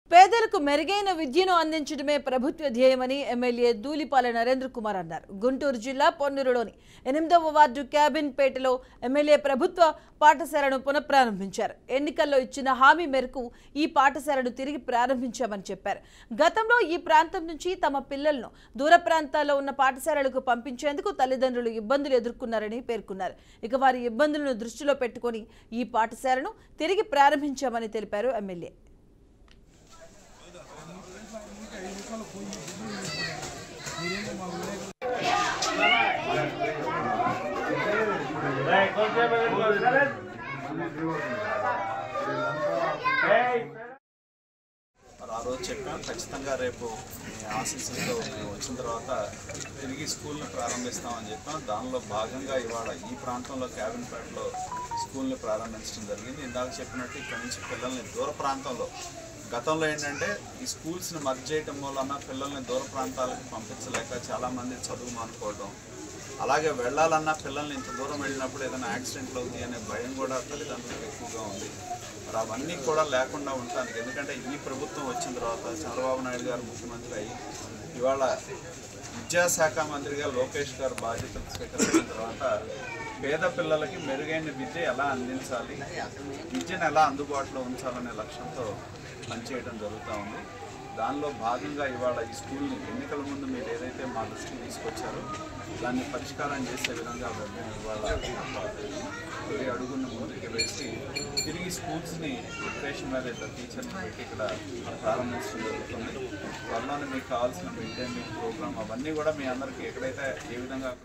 పేదలకు మెరుగైన విద్యను అందించడమే ప్రభుత్వ ధ్యేయమని ఎమ్మెల్యే దూలిపాల నరేంద్ర కుమార్ అన్నారు గుంటూరు జిల్లా పొన్నూరులోని ఎనిమిదవ వార్డు క్యాబిన్ పేటలో ఎమ్మెల్యే ప్రభుత్వ పాఠశాలను పునఃప్రారంభించారు ఎన్నికల్లో ఇచ్చిన హామీ మేరకు ఈ పాఠశాలను తిరిగి ప్రారంభించామని చెప్పారు గతంలో ఈ ప్రాంతం నుంచి తమ పిల్లలను దూర ప్రాంతాల్లో ఉన్న పాఠశాలలకు పంపించేందుకు తల్లిదండ్రులు ఇబ్బందులు ఎదుర్కొన్నారని పేర్కొన్నారు ఇక వారి ఇబ్బందులను దృష్టిలో పెట్టుకొని ఈ పాఠశాలను తిరిగి ప్రారంభించామని తెలిపారు ఎమ్మెల్యే మరి ఆ రోజు చెప్పాం ఖచ్చితంగా రేపు మీ ఆశీస్సులతో మేము వచ్చిన తర్వాత తిరిగి స్కూల్ని ప్రారంభిస్తామని చెప్పాం దానిలో భాగంగా ఇవాళ ఈ ప్రాంతంలో క్యాబిన్పేటలో స్కూల్ని ప్రారంభించడం జరిగింది ఇందాక చెప్పినట్టు ఇక్కడ నుంచి పిల్లల్ని దూర ప్రాంతంలో గతంలో ఏంటంటే ఈ స్కూల్స్ని మర్జ్ చేయటం వలన పిల్లల్ని దూర ప్రాంతాలకు పంపించలేక చాలామంది చదువు మానుకోవడం అలాగే వెళ్ళాలన్నా పిల్లల్ని ఇంత దూరం వెళ్ళినప్పుడు ఏదైనా యాక్సిడెంట్లు అవుతాయి అనే భయం కూడా తల్లిదండ్రులకు ఎక్కువగా ఉంది మరి అవన్నీ కూడా లేకుండా ఉండటానికి ఎందుకంటే ఈ ప్రభుత్వం వచ్చిన తర్వాత చంద్రబాబు నాయుడు గారు ముఖ్యమంత్రి అయ్యి ఇవాళ విద్యాశాఖ మంత్రిగా లోకేష్ గారు బాధ్యతలు స్వీకరించిన తర్వాత పేద పిల్లలకి మెరుగైన విద్య ఎలా అందించాలి విద్యను ఎలా అందుబాటులో ఉంచాలనే లక్ష్యంతో పనిచేయడం జరుగుతూ ఉంది దానిలో భాగంగా ఇవాళ ఈ స్కూల్ని ఎన్నికల ముందు మీరు ఏదైతే మా దృష్టికి తీసుకొచ్చారో దాన్ని పరిష్కారం చేసే విధంగా మేము ఇవాళ తొలి అడుగును ముందుకు వేసి తిరిగి స్కూల్స్ని ప్రిపరేషన్ మీద ఇద్దరు టీచర్ని పెట్టి ఇక్కడ ప్రారంభించడం జరుగుతుంది త్వరలోనే మీకు కావాల్సిన మిడ్ డే మీల్ ప్రోగ్రామ్ అవన్నీ కూడా మీ అందరికీ ఎక్కడైతే ఏ విధంగా